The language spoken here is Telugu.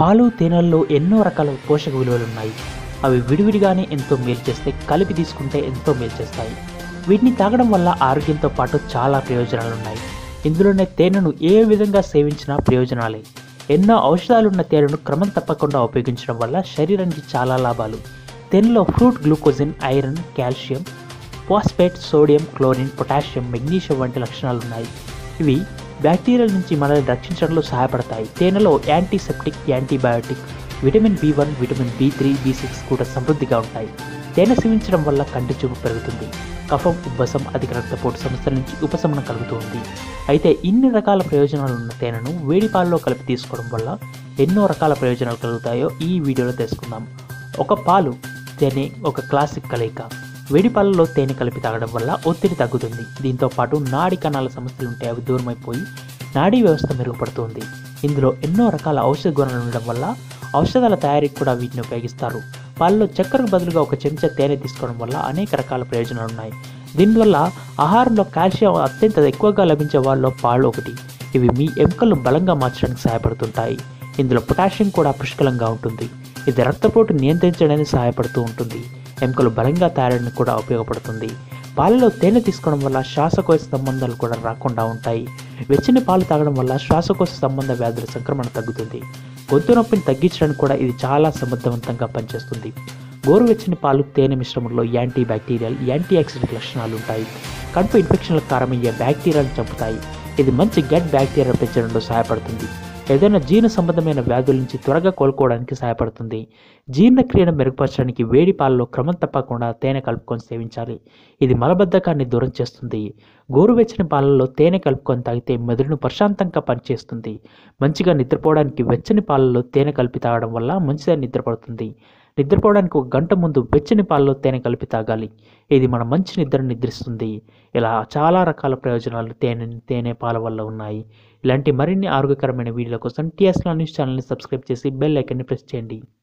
పాలు తేనెల్లో ఎన్నో రకాల పోషక విలువలు ఉన్నాయి అవి విడివిడిగానే ఎంతో మేలు చేస్తే కలిపి తీసుకుంటే ఎంతో మేలు చేస్తాయి వీటిని తాగడం వల్ల ఆరోగ్యంతో పాటు చాలా ప్రయోజనాలు ఉన్నాయి ఇందులోనే తేనెను ఏ విధంగా సేవించినా ప్రయోజనాలే ఎన్నో ఔషధాలున్న తేనెను క్రమం తప్పకుండా ఉపయోగించడం వల్ల శరీరానికి చాలా లాభాలు తేనెలో ఫ్రూట్ గ్లూకోజిన్ iron calcium phosphate sodium chlorine potassium magnesium వంటి లక్షణాలు ఉన్నాయి ఇవి బ్యాక్టీరియాల నుంచి మనల్ని రక్షించడంలో సహాయపడతాయి తేనెలో antiseptic antibiotic vitamin B one vitamin B three B six కూడా సమృద్ధిగా ఉంటాయి తేనె సేవించడం వల్ల కంటి చూపు పెరుగుతుంది కఫం ఉబ్బసం అధిక రక్తపోటు సమస్యల నుంచి ఉపశమనం కలుగుతుంది అయితే ఇన్ని రకాల ప్రయోజనాలు ఉన్న తేనెను వేడి పాలలో కలిపి తీసుకోవడం వల్ల ఎన్నో రకాల ప్రయోజనాలు కలుగుతాయో ఈ వీడియోలో తెలుసుకుందాం ఒక పాలు తేనె ఒక క్లాసిక్ కలయిక వేడి పాలలో తేనె కలిపి తాగడం వల్ల ఒత్తిడి తగ్గుతుంది దీంతో పాటు నాడి కణాల సమస్యలు ఉంటే అవి దూరమైపోయి నాడీ వ్యవస్థ మెరుగుపడుతుంది ఇందులో ఎన్నో రకాల ఔషధ గుణాలు ఉండడం వల్ల ఔషధాల తయారీకి కూడా వీటిని ఉపయోగిస్తారు పాలలో చక్కెరకు బదులుగా ఒక చెంచా తేనె తీసుకోవడం వల్ల అనేక రకాల ప్రయోజనాలు ఉన్నాయి దీనివల్ల ఆహారంలో కాల్షియం అత్యంత ఎక్కువగా లభించే వాళ్ళలో పాలు ఒకటి ఇవి మీ ఎముకలను బలంగా మార్చడానికి సహాయపడుతుంటాయి ఇందులో పొటాషియం కూడా పుష్కలంగా ఉంటుంది ఇది రక్తపోటు నియంత్రించడానికి సహాయపడుతూ ఉంటుంది ఎముకలు బలంగా తయారడానికి కూడా ఉపయోగపడుతుంది పాలలో తేనె తీసుకోవడం వల్ల శ్వాసకోశ సంబంధాలు కూడా రాకుండా ఉంటాయి వెచ్చని పాలు తాగడం వల్ల శ్వాసకోశ సంబంధ వ్యాధుల సంక్రమణ తగ్గుతుంది గొంతు నొప్పిని తగ్గించడానికి కూడా ఇది చాలా సమర్థవంతంగా పనిచేస్తుంది గోరువెచ్చని పాలు తేనె మిశ్రమంలో యాంటీ బ్యాక్టీరియల్ యాంటీ ఆక్సిడెంట్ లక్షణాలు ఉంటాయి కడుపు ఇన్ఫెక్షన్లకు కారణమయ్యే బ్యాక్టీరియాలను చంపుతాయి ఇది మంచి గట్ బ్యాక్టీరియా పెంచడంలో సహాయపడుతుంది ఏదైనా జీర్ణ సంబంధమైన వ్యాధుల నుంచి త్వరగా కోలుకోవడానికి సహాయపడుతుంది జీర్ణక్రియను మెరుగుపరచడానికి వేడి పాలలో క్రమం తప్పకుండా తేనె కలుపుకొని సేవించాలి ఇది మలబద్ధకాన్ని దూరం చేస్తుంది గోరువెచ్చని పాలలో తేనె కలుపుకొని తాగితే మెదడును ప్రశాంతంగా పనిచేస్తుంది మంచిగా నిద్రపోవడానికి వెచ్చని పాలలో తేనె కలిపి తాగడం వల్ల మంచిగా నిద్రపడుతుంది నిద్రపోవడానికి ఒక గంట ముందు వెచ్చని పాలలో తేనె కలిపి తాగాలి ఇది మన మంచి నిద్రను నిద్రిస్తుంది ఇలా చాలా రకాల ప్రయోజనాలు తేనె తేనె పాల వల్ల ఉన్నాయి ఇలాంటి మరిన్ని ఆరోగ్యకరమైన వీడియోల కోసం టీఎస్ న్యూస్ ఛానల్ని సబ్స్క్రైబ్ చేసి బెల్ ఐకన్ని ప్రెస్ చేయండి